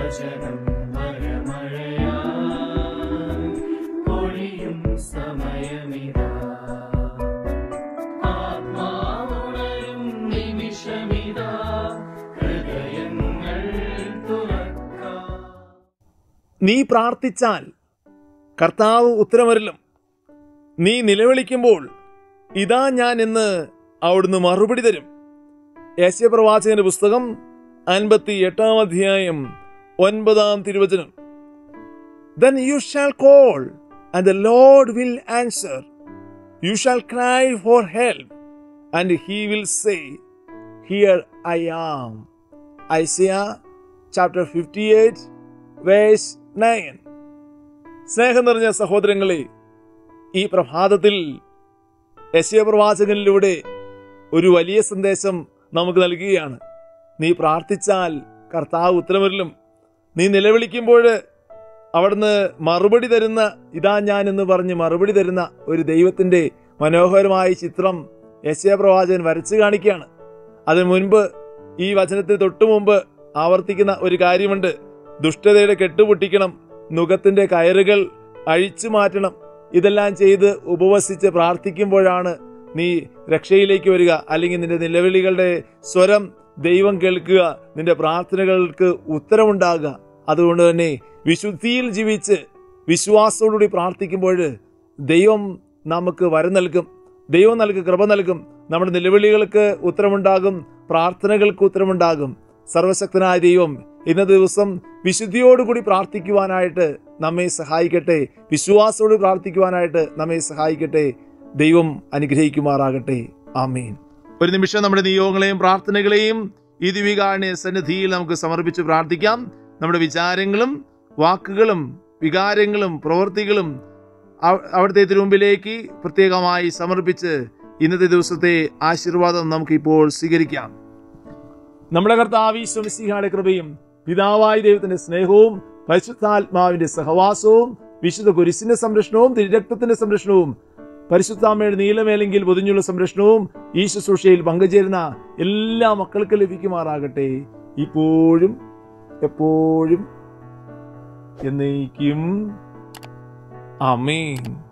വചനം വരമഴയാ പൊഴിയും സമയമിതാ ആത്മാവുണരും നിമിഷമിതാ ഹൃദയങ്ങൾ തുറക്കാം നീ പ്രാർത്ഥിച്ചാൽ കർത്താവ് ഉത്തരമരുളും നീ നിലവിളിക്കുമ്പോൾ ഇതാ ഞാൻ എന്ന് അവിടുന്ന് മറുപടി തരും യേശയപ്രവാചകന്റെ പുസ്തകം അൻപത്തി എട്ടാം അധ്യായം ഒൻപതാം തിരുവചനം Then you shall call, and the Lord will answer. You shall cry for help, and he will say, Here I am. Isaiah chapter 58, verse 9. സ്നേഹം നിറഞ്ഞ സഹോദരങ്ങളെ ഈ പ്രഭാതത്തിൽ യശയ പ്രവാചകനിലൂടെ ഒരു വലിയ സന്ദേശം നമുക്ക് നൽകുകയാണ് നീ പ്രാർത്ഥിച്ചാൽ കർത്താവ് ഉത്തരമരിലും നീ നിലവിളിക്കുമ്പോൾ അവിടുന്ന് മറുപടി തരുന്ന ഇതാ ഞാൻ എന്ന് പറഞ്ഞ് മറുപടി തരുന്ന ഒരു ദൈവത്തിൻ്റെ മനോഹരമായ ചിത്രം യശയ പ്രവാചകൻ വരച്ചു കാണിക്കുകയാണ് അതിനു മുൻപ് ഈ വചനത്തിന് തൊട്ടു മുമ്പ് ആവർത്തിക്കുന്ന ഒരു കാര്യമുണ്ട് ദുഷ്ടതയുടെ കെട്ടുപൊട്ടിക്കണം നുഖത്തിന്റെ കയറുകൾ അഴിച്ചു മാറ്റണം ഇതെല്ലാം ചെയ്ത് ഉപവസിച്ച് പ്രാർത്ഥിക്കുമ്പോഴാണ് നീ രക്ഷയിലേക്ക് വരിക അല്ലെങ്കിൽ നിന്റെ നിലവിളികളുടെ സ്വരം ദൈവം കേൾക്കുക നിന്റെ പ്രാർത്ഥനകൾക്ക് ഉത്തരമുണ്ടാകുക അതുകൊണ്ട് തന്നെ വിശുദ്ധിയിൽ ജീവിച്ച് വിശ്വാസത്തോടുകൂടി പ്രാർത്ഥിക്കുമ്പോൾ ദൈവം നമുക്ക് വരം നൽകും ദൈവം നൽകും കൃപ നൽകും നമ്മുടെ നിലവിളികൾക്ക് ഉത്തരമുണ്ടാകും പ്രാർത്ഥനകൾക്ക് ഉത്തരമുണ്ടാകും സർവശക്തനായ ദൈവം ഇന്ന ദിവസം വിശുദ്ധിയോടുകൂടി പ്രാർത്ഥിക്കുവാനായിട്ട് നമ്മെ സഹായിക്കട്ടെ വിശ്വാസത്തോട് പ്രാർത്ഥിക്കുവാനായിട്ട് നമ്മെ സഹായിക്കട്ടെ ദൈവം അനുഗ്രഹിക്കുമാറാകട്ടെ ആമീൻ ഒരു നിമിഷം നമ്മുടെ നിയോഗങ്ങളെയും പ്രാർത്ഥനകളെയും ഈ ദിവികാരണ്യ സന്നിധിയിൽ നമുക്ക് സമർപ്പിച്ച് പ്രാർത്ഥിക്കാം നമ്മുടെ വിചാരങ്ങളും വാക്കുകളും വികാരങ്ങളും പ്രവൃത്തികളും അവ- അവിടുത്തെ തിരുമുമ്പിലേക്ക് പ്രത്യേകമായി സമർപ്പിച്ച് ഇന്നത്തെ ദിവസത്തെ ആശീർവാദം നമുക്കിപ്പോൾ സ്വീകരിക്കാം നമ്മുടെ കർത്താവീശ്വമിസിഹായുടെ കൃപയും പിതാവായ ദൈവത്തിന്റെ സ്നേഹവും പരിശുദ്ധാത്മാവിന്റെ സഹവാസവും വിശുദ്ധ കുരിശിന്റെ സംരക്ഷണവും തിരുരക്തത്തിന്റെ സംരക്ഷണവും പരിശുദ്ധാമ്മയുടെ നീലമേലെങ്കിൽ പൊതിഞ്ഞുള്ള സംരക്ഷണവും ഈ ശുശ്രൂഷയിൽ പങ്കുചേരുന്ന എല്ലാ മക്കൾക്ക് ലഭിക്കുമാറാകട്ടെ ഇപ്പോഴും എപ്പോഴും എന്നേക്കും അമീൻ